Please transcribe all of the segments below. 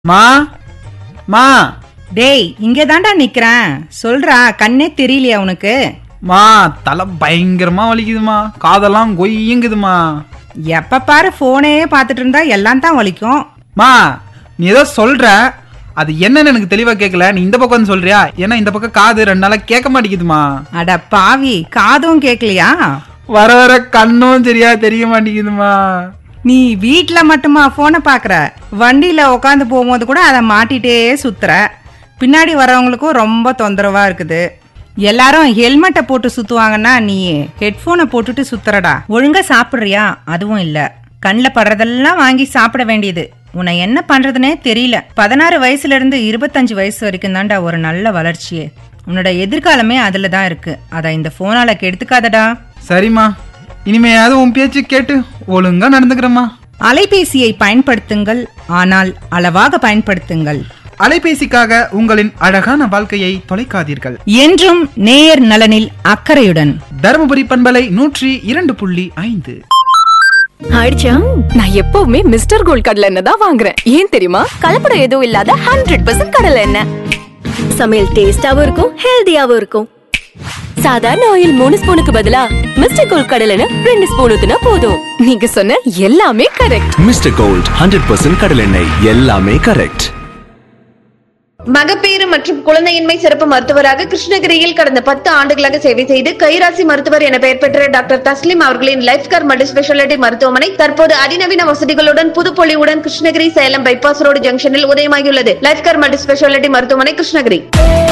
மா மா டேய் இங்கே தாண்டா நிக்கிறேன் சொல்றா கண்ணே தெரியலையா உனக்கு மா தலை பயங்கரமா வலிக்குதுமா காதெல்லாம் கொய்யுங்குதுமா எப்ப பாரு போனே பார்த்துட்டு இருந்தா எல்லாம் தான் வலிக்கும் மா நீ ஏதோ சொல்ற அது என்னன்னு எனக்கு தெளிவா கேட்கல நீ இந்த பக்கம் வந்து சொல்றியா ஏன்னா இந்த பக்கம் காது ரெண்டு நாளா கேட்க மாட்டேங்குதுமா அட பாவி காதும் கேட்கலையா வர வர கண்ணும் சரியா தெரிய மாட்டேங்குதுமா நீ வீட்ல மட்டுமா போனை பாக்குற வண்டியில உட்காந்து போகும்போது கூட அதை மாட்டிட்டே சுத்துற பின்னாடி வரவங்களுக்கும் ரொம்ப தொந்தரவா இருக்குது எல்லாரும் ஹெல்மெட்டை போட்டு சுத்துவாங்கன்னா நீ ஹெட்போனை போட்டுட்டு சுத்துறடா ஒழுங்கா சாப்பிடுறியா அதுவும் இல்ல கண்ணில் படுறதெல்லாம் வாங்கி சாப்பிட வேண்டியது உன்னை என்ன பண்றதுனே தெரியல பதினாறு வயசுல இருந்து இருபத்தஞ்சு வயசு வரைக்கும் தான்டா ஒரு நல்ல வளர்ச்சியே உன்னோட எதிர்காலமே அதுல தான் இருக்கு அதை இந்த போனால கெடுத்துக்காதடா சரிம்மா இனிமையாவது உன் பேச்சு கேட்டு ஒழுங்கா நடந்துக்கிறேம்மா அலைபேசியை பயன்படுத்துங்கள் ஆனால் அளவாக பயன்படுத்துங்கள் அலைபேசிக்காக உங்களின் அழகான வாழ்க்கையை தொலைக்காதீர்கள் என்றும் நேர் நலனில் அக்கறையுடன் தருமபுரி பண்பலை நூற்றி இரண்டு புள்ளி ஐந்து ஆயிடுச்சா நான் எப்பவுமே மிஸ்டர் கோல்ட் கடலை எண்ணெய் தான் வாங்குறேன் ஏன் தெரியுமா கலப்படம் எதுவும் இல்லாத ஹண்ட்ரட் பர்சன்ட் கடலை எண்ணெய் சமையல் டேஸ்டாவும் இருக்கும் ஹெல்தியாவும் இருக்கும் சாதாரண ஆயில் மூணு ஸ்பூனுக்கு பதிலா மிஸ்டர் கோல்ட் கடலை எண்ணெய் ரெண்டு ஸ்பூன் ஊத்துனா போதும் நீங்க சொன்ன எல்லாமே correct mister gold hundred percent கடலெண்ணெய் எல்லாமே கரெக்ட் மகப்பேறு மற்றும் குழந்தையின்மை சிறப்பு மருத்துவராக கிருஷ்ணகிரியில் கடந்த பத்து ஆண்டுகளாக சேவை செய்து கைராசி மருத்துவர் என பெயர் பெற்ற டாக்டர் தஸ்லிம் அவர்களின் லைஃப் கார் மல்டி ஸ்பெஷாலிட்டி மருத்துவமனை தற்போது அதிநவீன வசதிகளுடன் புதுப்பொலிவுடன் கிருஷ்ணகிரி சேலம் பைபாஸ் ரோடு ஜங்ஷனில் உதயமாகியுள்ளது லைஃப் கார் மல்டி ஸ்பெஷாலிட்டி மருத்துவமனை கிருஷ்ணகிரி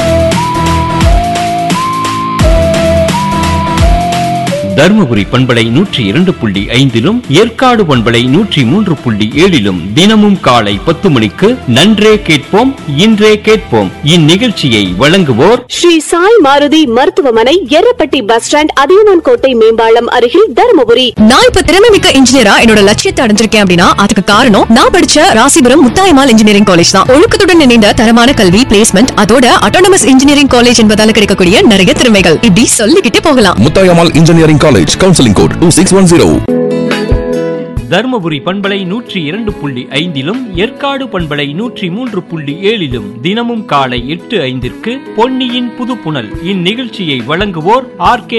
தருமபுரி பண்பலை நூற்றி இரண்டு புள்ளி ஐந்திலும் ஏற்காடு பண்பலை நூற்றி மூன்று புள்ளி ஏழிலும் தினமும் காலை பத்து மணிக்கு நன்றே கேட்போம் இன்றே கேட்போம் இந்நிகழ்ச்சியை வழங்குவோர் ஸ்ரீ சாய் மாருதி மருத்துவமனை எர்ரப்பட்டி பஸ் ஸ்டாண்ட் அதியமான் கோட்டை மேம்பாலம் அருகில் தருமபுரி நான் இப்ப திறமை மிக்க இன்ஜினியரா என்னோட லட்சியத்தை அடைஞ்சிருக்கேன் அப்படின்னா அதுக்கு காரணம் நான் படிச்ச ராசிபுரம் முத்தாயமால் இன்ஜினியரிங் காலேஜ் தான் ஒழுக்கத்துடன் இணைந்த தரமான கல்வி பிளேஸ்மெண்ட் அதோட அட்டானமஸ் இன்ஜினியரிங் காலேஜ் என்பதால கிடைக்கக்கூடிய நிறைய திறமைகள் இப்படி சொல்லிக்கிட்டே போகலாம் Muthayammal engineering college counselling code two six one zero Dharmapuri பண்பலை நூற்றி இரண்டு புள்ளி ஐந்திலும் ஏற்காடு பண்பலை நூற்றி மூன்று புள்ளி ஏழிலும் தினமும் காலை எட்டு ஐந்திற்கு பொன்னியின் புதுப்புணல் இந்நிகழ்ச்சியை வழங்குவோர் ஆர் கே